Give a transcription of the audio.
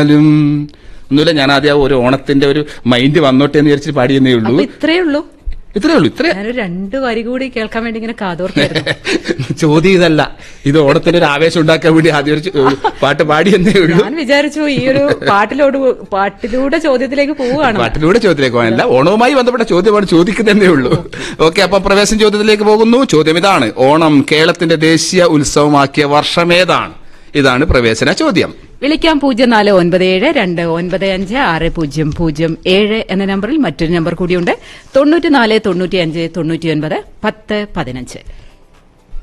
എന്നാലും ഒന്നുമില്ല ഞാൻ ആദ്യം ആ ഒരു ഓണത്തിന്റെ ഒരു മൈൻഡ് വന്നോട്ടെ എന്ന് വിചാരിച്ചിട്ട് പാടിയെന്നേ ഉള്ളൂ അപ്പൊ ഇത്രേ ഉള്ളൂ ഇത്രേ ഉള്ളൂ ഇത്രേ ഞാനൊരു രണ്ട് വരി കൂടി കേൾക്കാൻ വേണ്ടി ഇങ്ങനെ കാതോർക്കായിരുന്നു ചോദ്യം ഇതല്ല ഇത് ഓണത്തിന്റെ ഒരു ആവേശം ഉണ്ടാക്കാൻ വേണ്ടി ആദ്യം ഒരു ചോ- പാട്ട് പാടിയെന്നേ ഉള്ളൂ ഞാൻ വിചാരിച്ചു ഈ ഒരു പാട്ടിലോട് പാട്ടിലൂടെ ചോദ്യത്തിലേക്ക് പോവുകയാണ് പാട്ടിലൂടെ ചോദ്യത്തിലേക്ക് പോകാനല്ല ഓണവുമായി ബന്ധപ്പെട്ട ചോദ്യമാണ് ചോദിക്കുന്നതേ ഉള്ളൂ ഓക്കെ അപ്പൊ പ്രവേശന ചോദ്യത്തിലേക്ക് പോകുന്നു ചോദ്യം ഇതാണ് ഓണം കേരളത്തിന്റെ ദേശീയ ഉത്സവമാക്കിയ വർഷമേതാണ് ഇതാണ് പ്രവേശന ചോദ്യം വിളിക്കാം പൂജ്യം നാല് ഒൻപത് ഏഴ് രണ്ട് ഒൻപത് അഞ്ച് ആറ് പൂജ്യം പൂജ്യം ഏഴ് എന്ന നമ്പറിൽ മറ്റൊരു നമ്പർ കൂടിയുണ്ട് തൊണ്ണൂറ്റി നാല് തൊണ്ണൂറ്റി അഞ്ച് തൊണ്ണൂറ്റി ഒൻപത് പത്ത് പതിനഞ്ച്